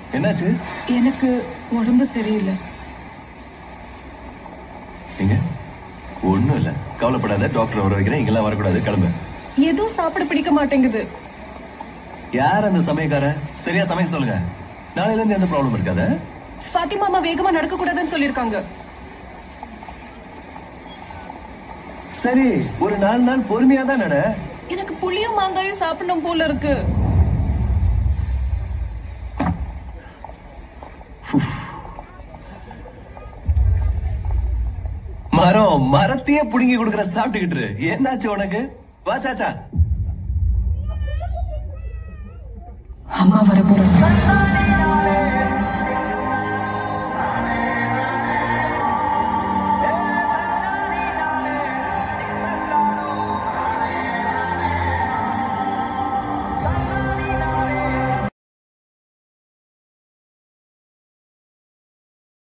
என்னாச்சு எனக்கு உடம்பு சரியில்லை எங்க ஒண்ணும் இல்ல கவலைப்படாத டாக்டர் வர வைக்கிறேன் இங்கெல்லாம் வரக்கூடாது கிளம்பு எதுவும் சாப்பிட பிடிக்க மாட்டேங்குது யார் அந்த சமயக்காரன் சரியா சமைக்க சொல்லுங்க நாளையில இருந்து எந்த ப்ராப்ளம் இருக்காத ஃபாத்திமாமா வேகமா நடக்க கூடாதுன்னு சொல்லிருக்காங்க சரி ஒரு நாலு நாள் பொறுமையா தான் நட எனக்கு புளியும் மாங்காயும் சாப்பிடணும் போல இருக்கு மரம் மரத்தையே புடுங்கி கொடுக்கற சாப்பிட்டுக்கிட்டு இரு. என்னாச்சு உனக்கு வா சாச்சா அம்மா வர போறாங்க